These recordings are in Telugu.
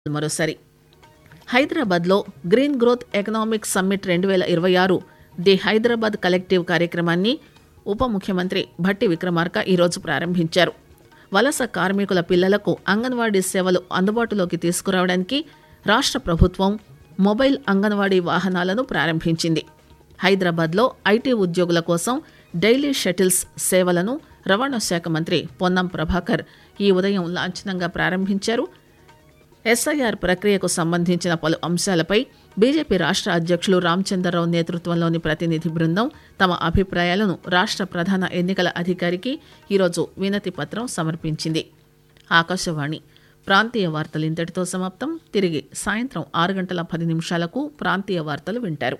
మరోసారి హైదరాబాద్లో గ్రీన్ గ్రోత్ ఎకనామిక్ సమ్మిట్ రెండు వేల ఇరవై ఆరు ది హైదరాబాద్ కలెక్టివ్ కార్యక్రమాన్ని ఉప ముఖ్యమంత్రి భట్టి విక్రమార్క ఈరోజు ప్రారంభించారు వలస కార్మికుల పిల్లలకు అంగన్వాడీ సేవలు అందుబాటులోకి తీసుకురావడానికి రాష్ట్ర ప్రభుత్వం మొబైల్ అంగన్వాడీ వాహనాలను ప్రారంభించింది హైదరాబాద్లో ఐటీ ఉద్యోగుల కోసం డైలీ షటిల్స్ సేవలను రవాణా శాఖ మంత్రి పొన్నం ప్రభాకర్ ఈ ఉదయం లాంఛనంగా ప్రారంభించారు ఎస్ఐఆర్ ప్రక్రియకు సంబంధించిన పలు అంశాలపై బీజేపీ రాష్ట్ర అధ్యక్షులు రామచంద్రరావు నేతృత్వంలోని ప్రతినిధి బృందం తమ అభిప్రాయాలను రాష్ట్ర ప్రధాన ఎన్నికల అధికారికి ఈరోజు వినతి పత్రం సమర్పించింది ఆకాశవాణి ప్రాంతీయ వార్తలు ఇంతటితో సమాప్తం తిరిగి సాయంత్రం ఆరు గంటల పది నిమిషాలకు ప్రాంతీయ వార్తలు వింటారు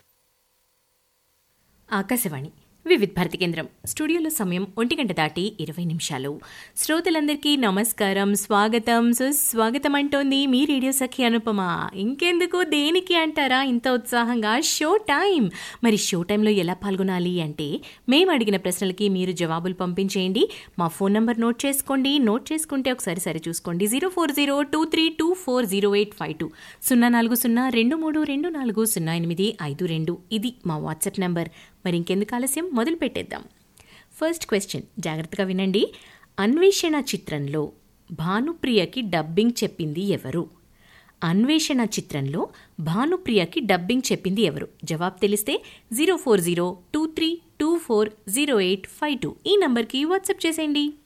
ఆకాశవాణి వివిధ్ భారతి కేంద్రం స్టూడియోలో సమయం ఒంటి గంట దాటి ఇరవై నిమిషాలు శ్రోతలందరికీ నమస్కారం స్వాగతం సుస్వాగతం అంటోంది మీ రేడియో సఖి అనుపమ ఇంకెందుకు దేనికి అంటారా ఇంత ఉత్సాహంగా షో టైం మరి షో టైంలో ఎలా పాల్గొనాలి అంటే మేము అడిగిన ప్రశ్నలకి మీరు జవాబులు పంపించేయండి మా ఫోన్ నంబర్ నోట్ చేసుకోండి నోట్ చేసుకుంటే ఒకసారి సరి చూసుకోండి zero four zero two three two four zero eight five two సున్నా నాలుగు సున్నా రెండు మూడు రెండు నాలుగు సున్నా ఎనిమిది ఐదు రెండు ఇది మా వాట్సాప్ నంబర్ మరి ఇంకెందుకు ఆలస్యం మొదలు పెట్టేద్దాం ఫస్ట్ క్వశ్చన్ జాగ్రత్తగా వినండి అన్వేషణ చిత్రంలో భానుప్రియకి డబ్బింగ్ చెప్పింది ఎవరు అన్వేషణ చిత్రంలో భానుప్రియకి డబ్బింగ్ చెప్పింది ఎవరు జవాబు తెలిస్తే zero four zero two three two four zero eight five two ఈ నంబర్కి వాట్సాప్ చేసేయండి